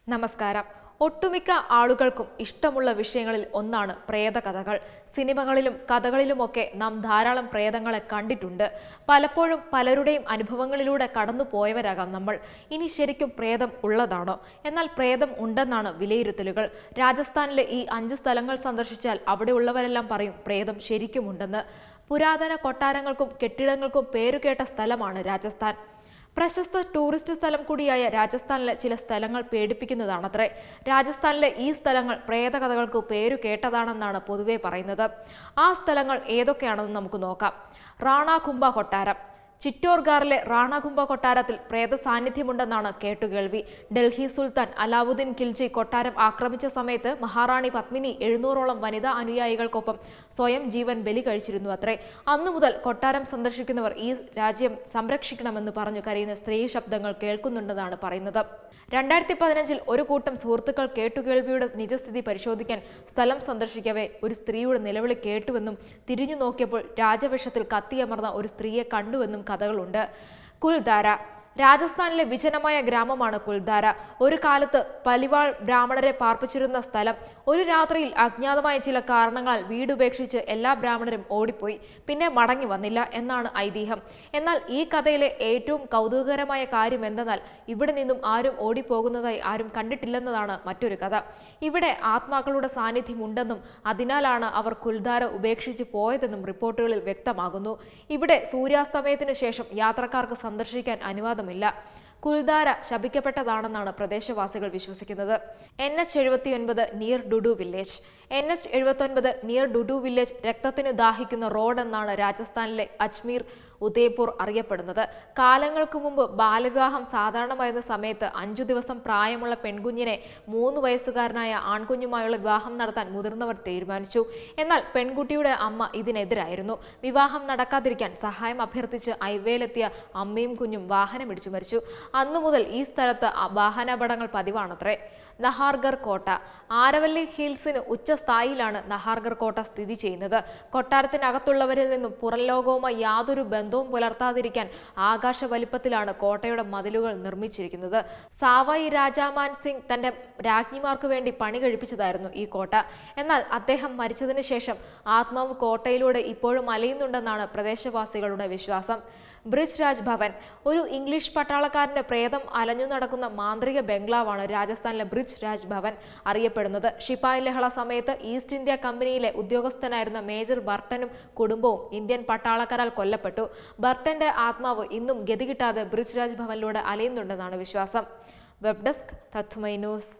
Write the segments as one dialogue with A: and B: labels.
A: നമസ്കാരം ഒട്ടുമിക്ക ആളുകൾക്കും ഇഷ്ടമുള്ള വിഷയങ്ങളിൽ ഒന്നാണ് പ്രേതകഥകൾ സിനിമകളിലും കഥകളിലുമൊക്കെ നാം ധാരാളം പ്രേതങ്ങളെ കണ്ടിട്ടുണ്ട് പലപ്പോഴും പലരുടെയും അനുഭവങ്ങളിലൂടെ കടന്നു പോയവരാകാം നമ്മൾ ഇനി ശരിക്കും പ്രേതം ഉള്ളതാണോ എന്നാൽ പ്രേതം ഉണ്ടെന്നാണ് വിലയിരുത്തലുകൾ രാജസ്ഥാനിലെ ഈ അഞ്ച് സ്ഥലങ്ങൾ സന്ദർശിച്ചാൽ അവിടെയുള്ളവരെല്ലാം പറയും പ്രേതം ശരിക്കും ഉണ്ടെന്ന് പുരാതന കൊട്ടാരങ്ങൾക്കും കെട്ടിടങ്ങൾക്കും പേരുകേട്ട സ്ഥലമാണ് രാജസ്ഥാൻ പ്രശസ്ത ടൂറിസ്റ്റ് സ്ഥലം കൂടിയായ രാജസ്ഥാനിലെ ചില സ്ഥലങ്ങൾ പേടിപ്പിക്കുന്നതാണത്രേ രാജസ്ഥാനിലെ ഈ സ്ഥലങ്ങൾ പ്രേതകഥകൾക്ക് പേരു കേട്ടതാണെന്നാണ് പൊതുവെ പറയുന്നത് ആ സ്ഥലങ്ങൾ ഏതൊക്കെയാണെന്ന് നമുക്ക് നോക്കാം റാണാകുംഭ കൊട്ടാരം ചിറ്റോർഗാറിലെ റാണാകുംഭ കൊട്ടാരത്തിൽ പ്രേത സാന്നിധ്യമുണ്ടെന്നാണ് കേട്ടുകേൾവി ഡൽഹി സുൽത്താൻ അലാവുദ്ദീൻ ഖിൽജി കൊട്ടാരം ആക്രമിച്ച സമയത്ത് മഹാറാണി പത്മിനി എഴുന്നൂറോളം വനിതാ അനുയായികൾക്കൊപ്പം സ്വയം ജീവൻ ബലി കഴിച്ചിരുന്നു അത്രേ അന്നു മുതൽ കൊട്ടാരം സന്ദർശിക്കുന്നവർ ഈ രാജ്യം സംരക്ഷിക്കണമെന്ന് പറഞ്ഞു കരയുന്ന സ്ത്രീ ശബ്ദങ്ങൾ കേൾക്കുന്നുണ്ടെന്നാണ് പറയുന്നത് രണ്ടായിരത്തി പതിനഞ്ചിൽ ഒരു കൂട്ടം സുഹൃത്തുക്കൾ കേട്ടുകേൾവിയുടെ നിജസ്ഥിതി പരിശോധിക്കാൻ സ്ഥലം സന്ദർശിക്കവേ ഒരു സ്ത്രീയുടെ നിലവിളി കേട്ടുവെന്നും തിരിഞ്ഞു നോക്കിയപ്പോൾ രാജവിഷത്തിൽ കത്തിയമർന്ന ഒരു സ്ത്രീയെ കണ്ടുവെന്നും കഥകളുണ്ട് കുൽധാര രാജസ്ഥാനിലെ വിജനമായ ഗ്രാമമാണ് കുൽധാര ഒരു കാലത്ത് പലിവാൾ ബ്രാഹ്മണരെ പാർപ്പിച്ചിരുന്ന സ്ഥലം ഒരു രാത്രിയിൽ അജ്ഞാതമായ ചില കാരണങ്ങളാൽ വീടുപേക്ഷിച്ച് എല്ലാ ബ്രാഹ്മണരും ഓടിപ്പോയി പിന്നെ മടങ്ങി വന്നില്ല എന്നാണ് ഐതിഹ്യം എന്നാൽ ഈ കഥയിലെ ഏറ്റവും കൗതുകകരമായ കാര്യം എന്തെന്നാൽ ഇവിടെ നിന്നും ആരും ഓടിപ്പോകുന്നതായി ആരും കണ്ടിട്ടില്ലെന്നതാണ് മറ്റൊരു കഥ ഇവിടെ ആത്മാക്കളുടെ സാന്നിധ്യം ഉണ്ടെന്നും അതിനാലാണ് അവർ കുൽധാര ഉപേക്ഷിച്ച് പോയതെന്നും റിപ്പോർട്ടുകളിൽ വ്യക്തമാകുന്നു ഇവിടെ സൂര്യാസ്തമയത്തിന് ശേഷം യാത്രക്കാർക്ക് സന്ദർശിക്കാൻ അനുവാദമില്ല കുൽധാര ശപിക്കപ്പെട്ടതാണെന്നാണ് പ്രദേശവാസികൾ വിശ്വസിക്കുന്നത് എൻ എച്ച് എഴുപത്തിയൊൻപത് near Dudu village N H എഴുപത്തൊൻപത് നിയർ ഡുഡു വില്ലേജ് രക്തത്തിന് ദാഹിക്കുന്ന റോഡ് എന്നാണ് രാജസ്ഥാനിലെ അജ്മീർ ഉദയ്പൂർ അറിയപ്പെടുന്നത് കാലങ്ങൾക്ക് മുമ്പ് ബാലവിവാഹം സാധാരണമായിരുന്ന സമയത്ത് അഞ്ചു ദിവസം പ്രായമുള്ള പെൺകുഞ്ഞിനെ മൂന്ന് വയസ്സുകാരനായ ആൺകുഞ്ഞുമായുള്ള വിവാഹം നടത്താൻ മുതിർന്നവർ തീരുമാനിച്ചു എന്നാൽ പെൺകുട്ടിയുടെ അമ്മ ഇതിനെതിരായിരുന്നു വിവാഹം നടക്കാതിരിക്കാൻ സഹായം അഭ്യർത്ഥിച്ച് ഐവേലെത്തിയ അമ്മയും കുഞ്ഞും വാഹനമിടിച്ചു മരിച്ചു അന്നു മുതൽ ഈ സ്ഥലത്ത് അ- വാഹനാപകടങ്ങൾ പതിവാണത്രേ നഹാർഗർ കോട്ട ആരവല്ലി ഹിൽസിന് ഉച്ചസ്ഥായിലാണ് നഹാർഗർ കോട്ട സ്ഥിതി ചെയ്യുന്നത് കൊട്ടാരത്തിനകത്തുള്ളവരിൽ നിന്നും പുറം ലോകവുമായി യാതൊരു ബന്ധവും പുലർത്താതിരിക്കാൻ ആകാശ വലിപ്പത്തിലാണ് കോട്ടയുടെ മതിലുകൾ നിർമ്മിച്ചിരിക്കുന്നത് സാവായി രാജാമാൻ സിംഗ് തന്റെ രാജ്ഞിമാർക്ക് വേണ്ടി പണി കഴിപ്പിച്ചതായിരുന്നു ഈ കോട്ട എന്നാൽ അദ്ദേഹം മരിച്ചതിന് ശേഷം ആത്മാവ് കോട്ടയിലൂടെ ഇപ്പോഴും അലയുന്നുണ്ടെന്നാണ് പ്രദേശവാസികളുടെ വിശ്വാസം ബ്രിജ് രാജ് ഭവൻ ഒരു ഇംഗ്ലീഷ് പട്ടാളക്കാരന്റെ പ്രേതം അലഞ്ഞു നടക്കുന്ന മാന്ത്രിക ബംഗ്ലാവാണ് രാജസ്ഥാനിലെ ബ്രിജ് രാജ് ഭവൻ അറിയപ്പെടുന്നത് ഷിപ്പായ് ലഹള സമയത്ത് ഈസ്റ്റ് ഇന്ത്യ കമ്പനിയിലെ ഉദ്യോഗസ്ഥനായിരുന്ന മേജർ ബർട്ടനും കുടുംബവും ഇന്ത്യൻ പട്ടാളക്കാരാൽ കൊല്ലപ്പെട്ടു ബർട്ടന്റെ ആത്മാവ് ഇന്നും ഗതി കിട്ടാതെ ബ്രിജ് രാജ് ഭവനിലൂടെ അലയുന്നുണ്ടെന്നാണ് വിശ്വാസം web desk Tatwamayi news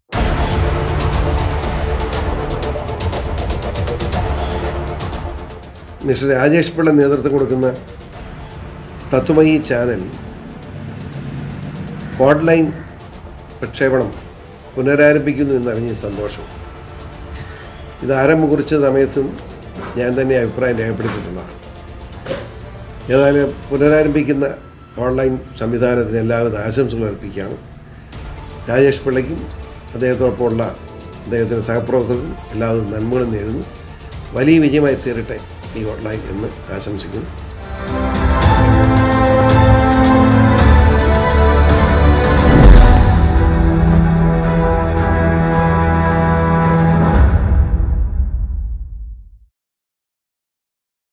B: mister Rajesh Pillai നേതൃത്വം കൊടുക്കുന്ന തത്വമയി ചാനൽ ഓൺലൈൻ പ്രക്ഷേപണം പുനരാരംഭിക്കുന്നു എന്നറിഞ്ഞ സന്തോഷം ഇത് ആരംഭം കുറിച്ച സമയത്തും ഞാൻ തന്നെ അഭിപ്രായം രേഖപ്പെടുത്തിയിട്ടുള്ളതാണ് ഏതായാലും പുനരാരംഭിക്കുന്ന ഓൺലൈൻ സംവിധാനത്തിന് എല്ലാവിധ ആശംസകൾ അർപ്പിക്കുകയാണ് രാജേഷ് പിള്ളയ്ക്കും അദ്ദേഹത്തോടൊപ്പമുള്ള അദ്ദേഹത്തിൻ്റെ സഹപ്രവർത്തകർക്കും എല്ലാവിധ നന്മകളും നേരുന്നു വലിയ വിജയമായി തീരട്ടെ ഈ ഓൺലൈൻ എന്ന് ആശംസിക്കുന്നു